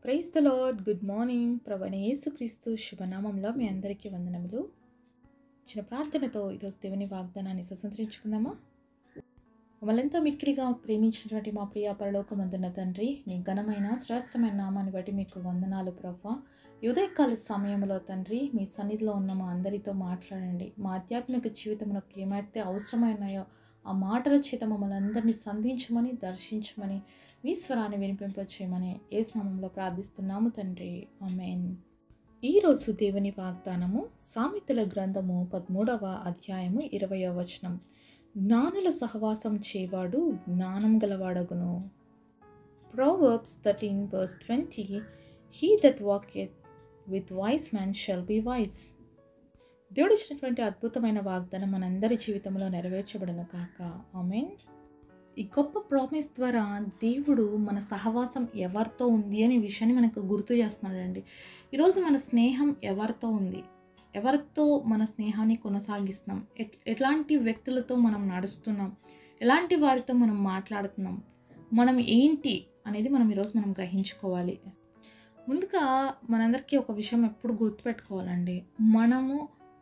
praise the lord good morning ప్రభైన యేసుక్రీస్తు శుభనామంలో మీ అందరికీ వందనములు చిన్న ప్రార్థనతో ఈరోజు దేవుని వాగ్దానాన్ని స్వతంత్రించుకుందామా మమ్మల్ని ఎంతో మిక్కిలిగా ప్రేమించినటువంటి మా ప్రియ పరలోకమందున్న తండ్రి నీ ఘనమైన శ్రేష్టమైన నామాన్ని బట్టి మీకు వందనాలు ప్రభా ఈ ఉదయకాల సమయంలో తండ్రి మీ సన్నిధిలో ఉన్న మా అందరితో మాట్లాడండి మా ఆధ్యాత్మిక జీవితంలోకి ఏమైతే అవసరమైనాయో ఆ మాటల చేత మమ్మల్ని అందరినీ సంధించమని దర్శించమని మీ స్వరాన్ని వినిపింపచేయమని ఏ నామంలో ప్రార్థిస్తున్నాము తండ్రి ఆమెన్ ఈరోజు దేవుని వాగ్దానము సామెతల గ్రంథము పదమూడవ అధ్యాయము ఇరవయో వచనం జ్ఞానుల సహవాసం చేవాడు జ్ఞానం గలవాడగును proverbs thirteen verse twenty he that walketh with wise man shall be wise దేవుడు ఇచ్చినటువంటి అద్భుతమైన వాగ్దానం మనందరి జీవితంలో నెరవేర్చబడను కాక ఆమెన్ ఈ గొప్ప ప్రామిస్ ద్వారా దేవుడు మన సహవాసం ఎవరితో ఉంది అనే విషయాన్ని మనకు గుర్తు చేస్తున్నాడండి ఈరోజు మన స్నేహం ఎవరితో ఉంది ఎవరితో మన స్నేహాన్ని కొనసాగిస్తున్నాం ఎట్ ఎట్లాంటి వ్యక్తులతో మనం నడుస్తున్నాం ఎలాంటి వారితో మనం మాట్లాడుతున్నాం మనం ఏంటి అనేది మనం ఈరోజు మనం గ్రహించుకోవాలి ముందుగా మనందరికీ ఒక విషయం ఎప్పుడు గుర్తుపెట్టుకోవాలండి మనము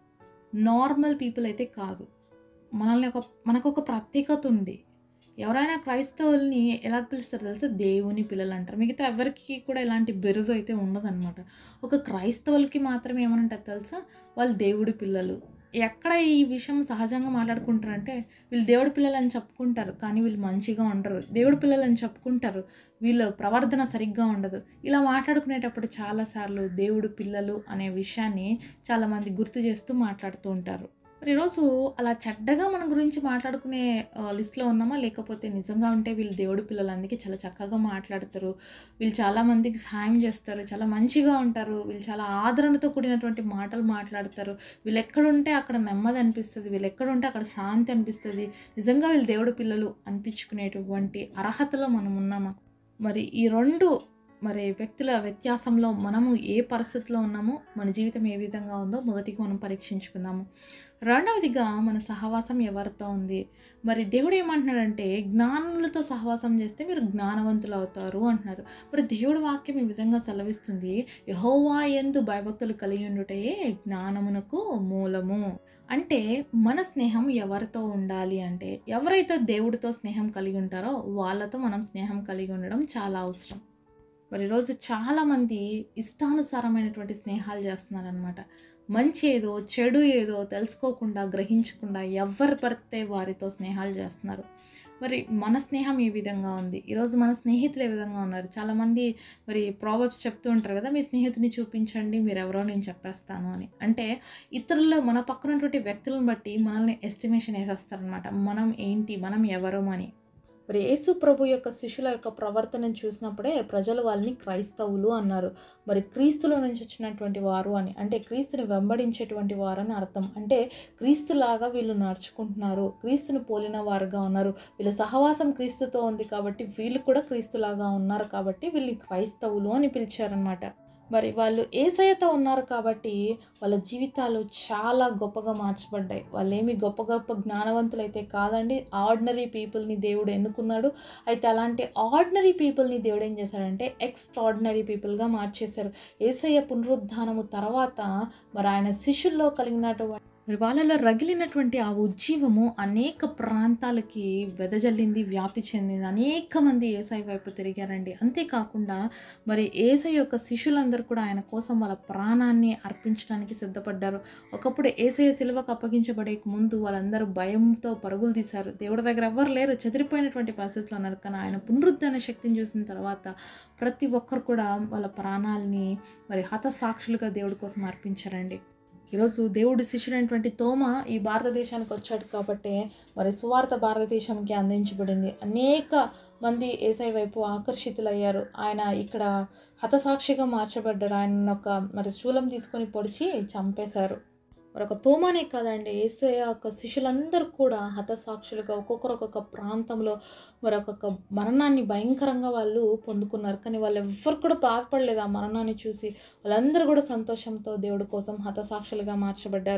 నార్మల్ పీపుల్ అయితే కాదు మనల్ని ఒక మనకు ఒక ప్రత్యేకత ఉంది ఎవరైనా క్రైస్తవుల్ని ఎలా పిలుస్తారు తెలుసా దేవుని పిల్లలు అంటారు మిగతా ఎవరికి కూడా ఎలాంటి బిరుదు అయితే ఉండదన్నమాట ఒక క్రైస్తవులకి మాత్రమే ఏమనంటారు తెలుసా వాళ్ళు దేవుడి పిల్లలు ఎక్కడ ఈ విషయం సహజంగా మాట్లాడుకుంటారంటే వీళ్ళు దేవుడి పిల్లలు అని చెప్పుకుంటారు కానీ వీళ్ళు మంచిగా ఉండరు దేవుడి పిల్లలు అని చెప్పుకుంటారు వీళ్ళ ప్రవర్తన సరిగ్గా ఉండదు ఇలా మాట్లాడుకునేటప్పుడు చాలాసార్లు దేవుడు పిల్లలు అనే విషయాన్ని చాలామంది గుర్తు చేస్తూ మాట్లాడుతూ ఉంటారు మరి ఈరోజు అలా చెడ్డగా మన గురించి మాట్లాడుకునే లిస్ట్లో ఉన్నామా లేకపోతే నిజంగా ఉంటే వీళ్ళు దేవుడి పిల్లలు అందుకే చాలా చక్కగా మాట్లాడతారు వీళ్ళు చాలా మందికి సహాయం చేస్తారు చాలా మంచిగా ఉంటారు వీళ్ళు చాలా ఆదరణతో కూడినటువంటి మాటలు మాట్లాడతారు వీళ్ళు ఎక్కడుంటే అక్కడ నెమ్మది అనిపిస్తుంది వీళ్ళు ఎక్కడుంటే అక్కడ శాంతి అనిపిస్తుంది నిజంగా వీళ్ళు దేవుడి పిల్లలు అనిపించుకునేటువంటి అర్హతలో మనం ఉన్నామా మరి ఈ రెండు మరి వ్యక్తుల వ్యత్యాసంలో మనము ఏ పరిస్థితిలో ఉన్నామో మన జీవితం ఏ విధంగా ఉందో మొదటిగా మనం పరీక్షించుకుందాము రెండవదిగా మన సహవాసం ఎవరితో ఉంది మరి దేవుడు ఏమంటున్నాడంటే జ్ఞానులతో సహవాసం చేస్తే మీరు జ్ఞానవంతులు అవుతారు అంటున్నారు మరి దేవుడి వాక్యం ఈ విధంగా సెలవిస్తుంది యహోవా ఎందు భయభక్తులు కలిగి ఉండుటయే జ్ఞానమునకు మూలము అంటే మన స్నేహం ఎవరితో ఉండాలి అంటే ఎవరైతే దేవుడితో స్నేహం కలిగి ఉంటారో వాళ్ళతో మనం స్నేహం కలిగి ఉండడం చాలా అవసరం మరి ఈరోజు చాలామంది ఇష్టానుసారమైనటువంటి స్నేహాలు చేస్తున్నారనమాట మంచి ఏదో చెడు ఏదో తెలుసుకోకుండా గ్రహించకుండా ఎవరు పడితే వారితో స్నేహాలు చేస్తున్నారు మరి మన స్నేహం ఏ విధంగా ఉంది ఈరోజు మన స్నేహితులు ఏ విధంగా ఉన్నారు చాలామంది మరి ప్రాబ్లమ్స్ చెప్తూ ఉంటారు కదా మీ స్నేహితుని చూపించండి మీరు ఎవరో నేను చెప్పేస్తాను అని అంటే ఇతరుల మన పక్కనటువంటి వ్యక్తులను బట్టి మనల్ని ఎస్టిమేషన్ వేసేస్తారనమాట మనం ఏంటి మనం ఎవరు అని మరి యేసు ప్రభు యొక్క శిష్యుల యొక్క ప్రవర్తనను చూసినప్పుడే ప్రజలు వాళ్ళని క్రైస్తవులు అన్నారు మరి క్రీస్తుల నుంచి వచ్చినటువంటి వారు అని అంటే క్రీస్తుని వెంబడించేటువంటి వారు అని అర్థం అంటే క్రీస్తులాగా వీళ్ళు నడుచుకుంటున్నారు క్రీస్తుని పోలిన వారుగా ఉన్నారు వీళ్ళ సహవాసం క్రీస్తుతో ఉంది కాబట్టి వీళ్ళు కూడా క్రీస్తులాగా ఉన్నారు కాబట్టి వీళ్ళని క్రైస్తవులు అని పిలిచారనమాట మరి వాళ్ళు ఏసయ్యతో ఉన్నారు కాబట్టి వాళ్ళ జీవితాలు చాలా గొప్పగా మార్చబడ్డాయి వాళ్ళు ఏమి గొప్ప గొప్ప జ్ఞానవంతులు అయితే కాదండి ఆర్డినరీ పీపుల్ని దేవుడు ఎన్నుకున్నాడు అయితే అలాంటి ఆర్డినరీ పీపుల్ని దేవుడు ఏం చేశాడంటే ఎక్స్ట్రాడినరీ పీపుల్గా మార్చేశారు ఏసయ్య పునరుద్ధానము తర్వాత మరి ఆయన శిష్యుల్లో కలిగినటువంటి మరి వాళ్ళలో రగిలినటువంటి ఆ ఉజ్జీవము అనేక ప్రాంతాలకి వెదజల్లింది వ్యాప్తి చెందింది అనేక మంది ఏసై వైపు తిరిగారండి అంతేకాకుండా మరి ఏసై యొక్క శిష్యులందరూ కూడా ఆయన కోసం వాళ్ళ ప్రాణాన్ని అర్పించడానికి సిద్ధపడ్డారు ఒకప్పుడు ఏసఐ సిలువకు అప్పగించబడే ముందు వాళ్ళందరూ భయంతో పరుగులు తీశారు దేవుడి దగ్గర ఎవ్వరు లేరు చెదిరిపోయినటువంటి పరిస్థితులు ఉన్నారు కానీ ఆయన పునరుద్ధరణ శక్తిని చూసిన తర్వాత ప్రతి ఒక్కరు కూడా వాళ్ళ ప్రాణాలని మరి హతసాక్షులుగా దేవుడి కోసం అర్పించారండి ఈరోజు దేవుడి శిష్యుడైనటువంటి తోమ ఈ భారతదేశానికి వచ్చాడు కాబట్టి మరి సువార్త భారతదేశంకి అందించబడింది అనేక మంది ఏసై వైపు ఆకర్షితులయ్యారు ఆయన ఇక్కడ హతసాక్షిగా మార్చబడ్డారు ఆయన ఒక మరి శూలం తీసుకొని పొడిచి చంపేశారు మరి ఒక తోమానే కాదండి ఏసయ యొక్క శిష్యులందరూ కూడా హతసాక్షులుగా ఒక్కొక్కరు ఒక్కొక్క ప్రాంతంలో మరి ఒక్కొక్క మరణాన్ని భయంకరంగా వాళ్ళు పొందుకున్నారు కానీ వాళ్ళు ఎవ్వరు కూడా బాధపడలేదు ఆ మరణాన్ని చూసి వాళ్ళందరూ కూడా సంతోషంతో దేవుడి కోసం హతసాక్షులుగా మార్చబడ్డారు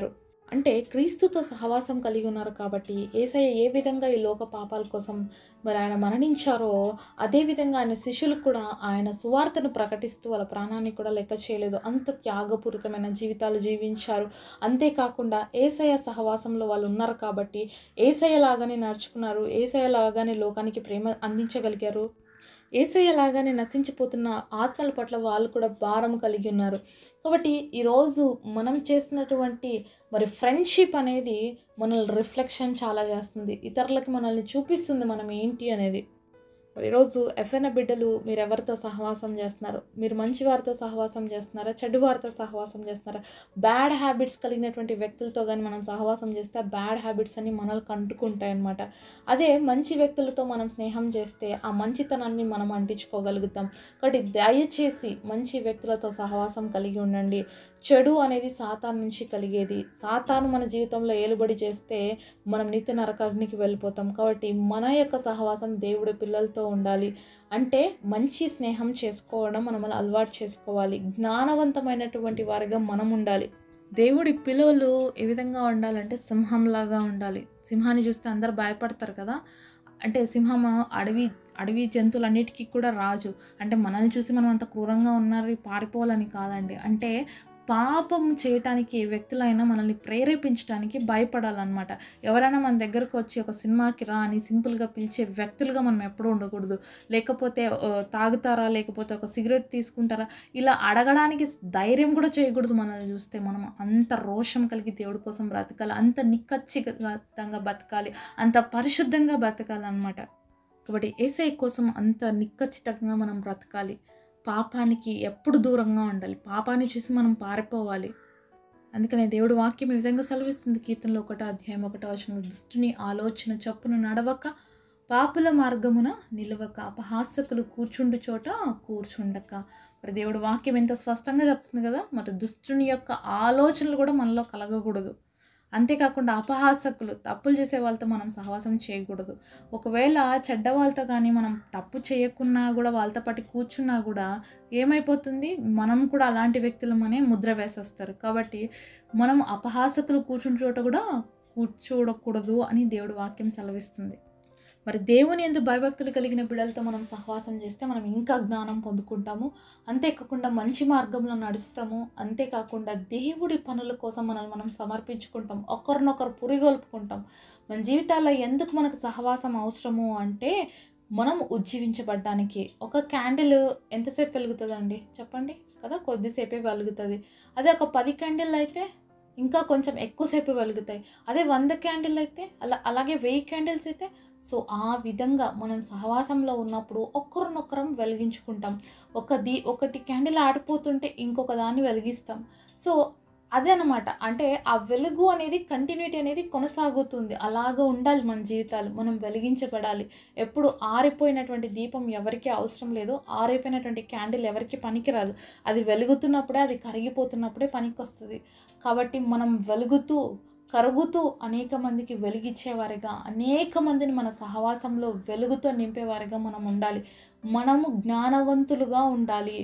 అంటే క్రీస్తుతో సహవాసం కలిగి ఉన్నారు కాబట్టి ఏసయ్య ఏ విధంగా ఈ లోక పాపాల కోసం మరి ఆయన మరణించారో అదే విధంగా ఆయన శిష్యులు కూడా ఆయన సువార్తను ప్రకటిస్తూ వాళ్ళ ప్రాణాన్ని కూడా లెక్క చేయలేదు అంత త్యాగపూరితమైన జీవితాలు జీవించారు అంతేకాకుండా ఏసయ్య సహవాసంలో వాళ్ళు ఉన్నారు కాబట్టి ఏసయ్య లాగానే నడుచుకున్నారు ఏసయ్య లాగానే లోకానికి ప్రేమ అందించగలిగారు ఏసయ్య లాగానే నశించిపోతున్న ఆత్మల పట్ల వాళ్ళు కూడా భారం కలిగి ఉన్నారు కాబట్టి ఈరోజు మనం చేసినటువంటి మరి ఫ్రెండ్షిప్ అనేది మనల్ని రిఫ్లెక్షన్ చాలా చేస్తుంది ఇతరులకి మనల్ని చూపిస్తుంది మనం ఏంటి అనేది మరి ఈరోజు ఎఫ్ఎన్ బిడ్డలు మీరు ఎవరితో సహవాసం చేస్తున్నారు మీరు మంచి వారితో సహవాసం చేస్తున్నారా చెడు వారితో సహవాసం చేస్తున్నారా బ్యాడ్ హ్యాబిట్స్ కలిగినటువంటి వ్యక్తులతో కానీ మనం సహవాసం చేస్తే ఆ బ్యాడ్ హ్యాబిట్స్ అన్ని మనల్ని కంటుకుంటాయి అన్నమాట అదే మంచి వ్యక్తులతో మనం స్నేహం చేస్తే ఆ మంచితనాన్ని మనం అంటించుకోగలుగుతాం కాబట్టి దయచేసి మంచి వ్యక్తులతో సహవాసం కలిగి ఉండండి చెడు అనేది సాతాన్ నుంచి కలిగేది సాతాను మన జీవితంలో ఏలుబడి చేస్తే మనం నిత్య నరకాగ్నికి వెళ్ళిపోతాం కాబట్టి మన యొక్క సహవాసం దేవుడి పిల్లలతో ఉండాలి అంటే మంచి స్నేహం చేసుకోవడం మనం అలా అలవాటు చేసుకోవాలి జ్ఞానవంతమైనటువంటి వారిగా మనం ఉండాలి దేవుడి పిల్లలు ఏ విధంగా ఉండాలంటే సింహంలాగా ఉండాలి సింహాన్ని చూస్తే అందరు భయపడతారు కదా అంటే సింహం అడవి అడవి జంతువులన్నిటికీ కూడా రాజు అంటే మనల్ని చూసి మనం అంత క్రూరంగా ఉన్నారు పారిపోవాలని కాదండి అంటే పాపం చేయటానికి ఏ వ్యక్తులైనా మనల్ని ప్రేరేపించడానికి భయపడాలన్నమాట ఎవరైనా మన దగ్గరకు వచ్చి ఒక సినిమాకి రా అని సింపుల్గా పిలిచే వ్యక్తులుగా మనం ఎప్పుడూ ఉండకూడదు లేకపోతే ఆ, తాగుతారా లేకపోతే ఒక సిగరెట్ తీసుకుంటారా ఇలా అడగడానికి ధైర్యం కూడా చేయకూడదు మనల్ని చూస్తే మనం అంత రోషం కలిగి దేవుడి కోసం బ్రతకాలి అంత నిక్కచ్చితంగా బతకాలి అంత పరిశుద్ధంగా బతకాలన్నమాట కాబట్టి ఏసఐ కోసం అంత నిక్కచ్చితంగా మనం బ్రతకాలి పాపానికి ఎప్పుడు దూరంగా ఉండాలి పాపాన్ని చూసి మనం పారిపోవాలి అందుకనే దేవుడు వాక్యం ఈ విధంగా సెలవిస్తుంది కీర్తనలో ఒకటో అధ్యాయం ఒకటో వచనం దుష్టుని ఆలోచన చప్పును నడవక పాపుల మార్గమున నిలవక అపహాసకులు కూర్చుండు చోట కూర్చుండక మరి దేవుడు వాక్యం ఎంత స్పష్టంగా చెప్తుంది కదా మరి దుష్టుని యొక్క ఆలోచనలు కూడా మనలో కలగకూడదు అంతేకాకుండా అపహాసకులు తప్పులు చేసే వాళ్ళతో మనం సహవాసం చేయకూడదు ఒకవేళ చెడ్డ వాళ్ళతో కానీ మనం తప్పు చేయకున్నా కూడా వాళ్ళతో పాటు కూర్చున్నా కూడా ఏమైపోతుంది మనం కూడా అలాంటి వ్యక్తులమనే ముద్ర వేసేస్తారు కాబట్టి మనం అపహాసకులు కూర్చుని చోట కూడా కూర్చోడకూడదు అని దేవుడు వాక్యం సెలవిస్తుంది మరి దేవుని ఎందు భయభక్తులు కలిగిన బిడ్డలతో మనం సహవాసం చేస్తే మనం ఇంకా జ్ఞానం పొందుకుంటాము అంతేకాకుండా మంచి మార్గంలో నడుస్తాము అంతేకాకుండా దేవుడి పనుల కోసం మనల్ని మనం సమర్పించుకుంటాం ఒకరినొకరు పురిగొల్పుకుంటాం మన జీవితాల్లో ఎందుకు మనకు సహవాసం అవసరము అంటే మనం ఉజ్జీవించబడ్డానికి ఒక క్యాండిల్ ఎంతసేపు వెలుగుతుందండి చెప్పండి కదా కొద్దిసేపే వెలుగుతుంది అదే ఒక పది క్యాండిల్ అయితే ఇంకా కొంచెం ఎక్కువసేపు వెలుగుతాయి అదే వంద క్యాండిల్ అయితే అలా అలాగే వెయ్యి క్యాండిల్స్ అయితే సో ఆ విధంగా మనం సహవాసంలో ఉన్నప్పుడు ఒకరినొకరం వెలిగించుకుంటాం ఒక దీ ఒకటి క్యాండిల్ ఆడిపోతుంటే ఇంకొక దాన్ని వెలిగిస్తాం సో అదే అనమాట అంటే ఆ వెలుగు అనేది కంటిన్యూటీ అనేది కొనసాగుతుంది అలాగ ఉండాలి మన జీవితాలు మనం వెలిగించబడాలి ఎప్పుడు ఆరిపోయినటువంటి దీపం ఎవరికి అవసరం లేదు ఆరిపోయినటువంటి క్యాండిల్ ఎవరికి పనికిరాదు అది వెలుగుతున్నప్పుడే అది కరిగిపోతున్నప్పుడే పనికి వస్తుంది కాబట్టి మనం వెలుగుతూ కరుగుతూ అనేక మందికి వెలిగిచ్చేవారిగా అనేక మందిని మన సహవాసంలో వెలుగుతో నింపేవారిగా మనం ఉండాలి మనము జ్ఞానవంతులుగా ఉండాలి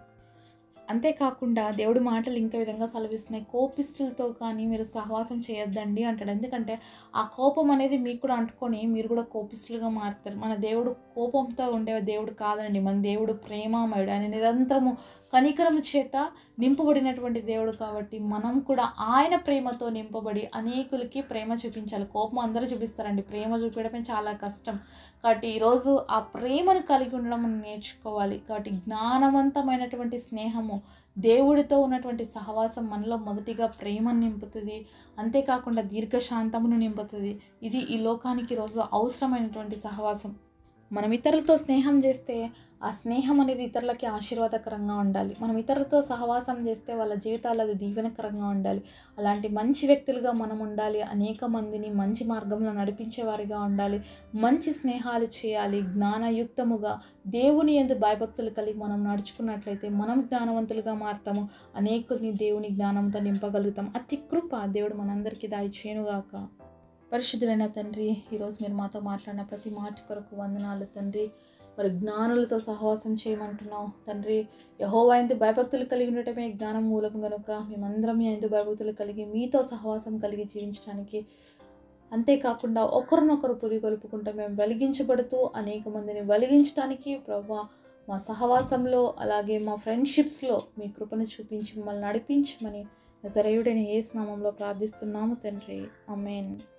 అంతేకాకుండా దేవుడి మాటలు ఇంకా విధంగా సెలవిస్తున్నాయి కోపిస్తులతో కానీ మీరు సహవాసం చేయొద్దండి అంటాడు ఎందుకంటే ఆ కోపం అనేది మీకు కూడా అంటుకొని మీరు కూడా కోపిస్తులుగా మారుతారు మన దేవుడు కోపంతో ఉండే దేవుడు కాదండి మన దేవుడు ప్రేమామయుడు ఆయన నిరంతరము కనికరము చేత నింపబడినటువంటి దేవుడు కాబట్టి మనం కూడా ఆయన ప్రేమతో నింపబడి అనేకులకి ప్రేమ చూపించాలి కోపం అందరూ చూపిస్తారండి ప్రేమ చూపించడమే చాలా కష్టం కాబట్టి ఈరోజు ఆ ప్రేమను కలిగి ఉండడం మనం నేర్చుకోవాలి కాబట్టి జ్ఞానవంతమైనటువంటి స్నేహము దేవుడితో ఉన్నటువంటి సహవాసం మనలో మొదటిగా ప్రేమను నింపుతుంది అంతేకాకుండా దీర్ఘశాంతమును నింపుతుంది ఇది ఈ లోకానికి ఈరోజు అవసరమైనటువంటి సహవాసం మనం ఇతరులతో స్నేహం చేస్తే ఆ స్నేహం అనేది ఇతరులకి ఆశీర్వాదకరంగా ఉండాలి మనం ఇతరులతో సహవాసం చేస్తే వాళ్ళ జీవితాలు అది దీవెనకరంగా ఉండాలి అలాంటి మంచి వ్యక్తులుగా మనం ఉండాలి అనేక మందిని మంచి మార్గంలో నడిపించేవారిగా ఉండాలి మంచి స్నేహాలు చేయాలి జ్ఞానయుక్తముగా దేవుని ఎందు భయభక్తులు కలిగి మనం నడుచుకున్నట్లయితే మనం జ్ఞానవంతులుగా మారుతాము అనేకుల్ని దేవుని జ్ఞానంతో నింపగలుగుతాం అతి కృప దేవుడు మనందరికీ దాయి చేయనుగాక పరిశుద్ధుడైన తండ్రి ఈరోజు మీరు మాతో మాట్లాడిన ప్రతి మాట కొరకు వందనాలు తండ్రి మరి జ్ఞానులతో సహవాసం చేయమంటున్నావు తండ్రి యహోవా ఎందు భయభక్తులు కలిగి ఉండటమే జ్ఞానం మూలం కనుక మేమందరం మీ ఎందు భయభక్తులు కలిగి మీతో సహవాసం కలిగి జీవించడానికి అంతేకాకుండా ఒకరినొకరు పురిగొల్పుకుంటూ మేము వెలిగించబడుతూ అనేక మందిని వెలిగించడానికి ప్రభా మా సహవాసంలో అలాగే మా ఫ్రెండ్షిప్స్లో మీ కృపను చూపించి మమ్మల్ని నడిపించమని నజరేయుడైన ఏ స్నామంలో ప్రార్థిస్తున్నాము తండ్రి అమేన్